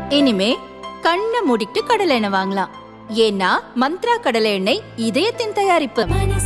இனிமே கண்ணை மூடிட்டு கடலை எண்ணெய் வாங்கலாம் ஏன்னா மந்த்ரா கடலை எண்ணெய் இதயத்தின் தயாரிப்பு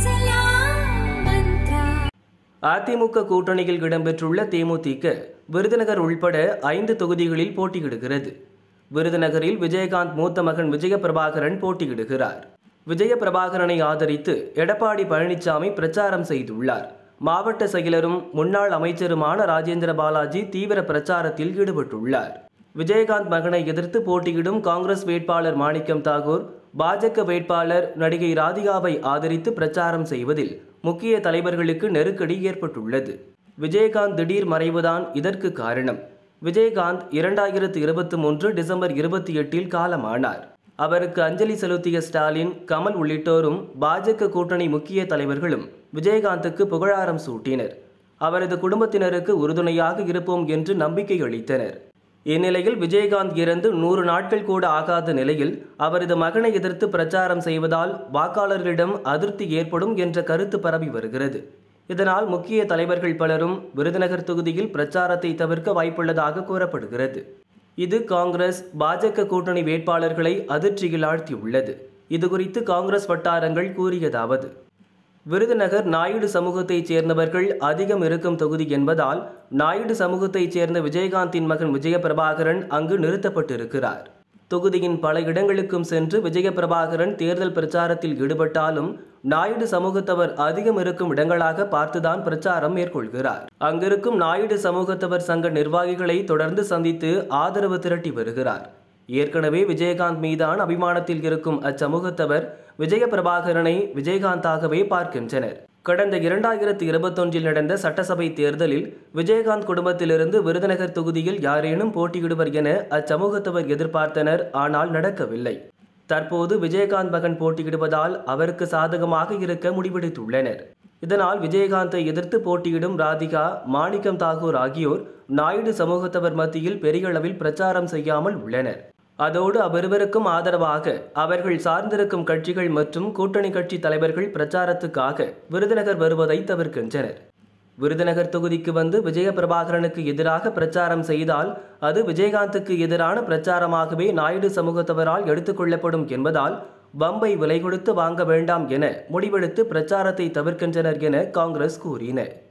அதிமுக கூட்டணியில் இடம்பெற்றுள்ள தேமுதிக விருதுநகர் உள்பட ஐந்து தொகுதிகளில் போட்டியிடுகிறது விருதுநகரில் விஜயகாந்த் மூத்த மகன் விஜய பிரபாகரன் போட்டியிடுகிறார் விஜய பிரபாகரனை ஆதரித்து எடப்பாடி பழனிசாமி பிரச்சாரம் செய்துள்ளார் மாவட்ட செயலரும் முன்னாள் அமைச்சருமான ராஜேந்திர பாலாஜி தீவிர பிரச்சாரத்தில் ஈடுபட்டுள்ளார் விஜயகாந்த் மகனை எதிர்த்து போட்டியிடும் காங்கிரஸ் வேட்பாளர் மாணிக்கம் தாகூர் பாஜக வேட்பாளர் நடிகை ராதிகாவை ஆதரித்து பிரச்சாரம் செய்வதில் முக்கிய தலைவர்களுக்கு நெருக்கடி ஏற்பட்டுள்ளது விஜயகாந்த் திடீர் மறைவுதான் இதற்கு காரணம் விஜயகாந்த் இரண்டாயிரத்து இருபத்தி மூன்று டிசம்பர் இருபத்தி எட்டில் காலமானார் அவருக்கு அஞ்சலி செலுத்திய ஸ்டாலின் கமல் உள்ளிட்டோரும் பாஜக கூட்டணி முக்கிய தலைவர்களும் விஜயகாந்துக்கு புகழாரம் சூட்டினர் அவரது குடும்பத்தினருக்கு உறுதுணையாக இருப்போம் என்று நம்பிக்கை அளித்தனர் இந்நிலையில் விஜயகாந்த் இறந்து நூறு நாட்கள் கூட ஆகாத நிலையில் அவரது மகனை எதிர்த்து பிரச்சாரம் செய்வதால் வாக்காளர்களிடம் அதிருப்தி ஏற்படும் என்ற கருத்து பரவி வருகிறது இதனால் முக்கிய தலைவர்கள் பலரும் விருதுநகர் தொகுதியில் பிரச்சாரத்தை தவிர்க்க வாய்ப்புள்ளதாக கூறப்படுகிறது இது காங்கிரஸ் பாஜக கூட்டணி வேட்பாளர்களை அதிர்ச்சியில் ஆழ்த்தியுள்ளது இதுகுறித்து காங்கிரஸ் வட்டாரங்கள் கூறியதாவது விருதுநகர் நாயுடு சமூகத்தைச் சேர்ந்தவர்கள் அதிகம் இருக்கும் தொகுதி என்பதால் நாயுடு சமூகத்தைச் சேர்ந்த விஜயகாந்தின் மகன் விஜய பிரபாகரன் அங்கு நிறுத்தப்பட்டிருக்கிறார் தொகுதியின் பல இடங்களுக்கும் சென்று விஜய பிரபாகரன் தேர்தல் பிரச்சாரத்தில் ஈடுபட்டாலும் நாயுடு சமூகத்தவர் அதிகம் இருக்கும் இடங்களாக பார்த்துதான் பிரச்சாரம் மேற்கொள்கிறார் அங்கிருக்கும் நாயுடு சமூகத்தவர் சங்க நிர்வாகிகளை தொடர்ந்து சந்தித்து ஆதரவு திரட்டி வருகிறார் ஏற்கனவே விஜயகாந்த் மீதான அபிமானத்தில் இருக்கும் அச்சமூகத்தவர் விஜய பிரபாகரனை விஜயகாந்தாகவே பார்க்கின்றனர் கடந்த இரண்டாயிரத்து இருபத்தொன்றில் நடந்த சட்டசபை தேர்தலில் விஜயகாந்த் குடும்பத்திலிருந்து விருதுநகர் தொகுதியில் யாரேனும் போட்டியிடுவர் என அச்சமூகத்தவர் எதிர்பார்த்தனர் ஆனால் நடக்கவில்லை தற்போது விஜயகாந்த் மகன் போட்டியிடுவதால் அவருக்கு சாதகமாக இருக்க முடிவெடுத்துள்ளனர் இதனால் விஜயகாந்தை எதிர்த்து போட்டியிடும் ராதிகா மாணிக்கம் தாகூர் ஆகியோர் நாயுடு சமூகத்தவர் மத்தியில் பெரிய அளவில் பிரச்சாரம் செய்யாமல் உள்ளனர் அதோடு அவ்விருவருக்கும் ஆதரவாக அவர்கள் சார்ந்திருக்கும் கட்சிகள் மற்றும் கூட்டணி கட்சி தலைவர்கள் பிரச்சாரத்துக்காக விருதுநகர் வருவதை தவிர்க்கின்றனர் விருதுநகர் தொகுதிக்கு வந்து விஜய பிரபாகரனுக்கு எதிராக பிரச்சாரம் செய்தால் அது விஜயகாந்துக்கு எதிரான பிரச்சாரமாகவே நாயுடு சமூகத்தவரால் எடுத்துக்கொள்ளப்படும் என்பதால் பம்பை விலை கொடுத்து வாங்க வேண்டாம் என முடிவெடுத்து பிரச்சாரத்தை தவிர்க்கின்றனர் என காங்கிரஸ் கூறினர்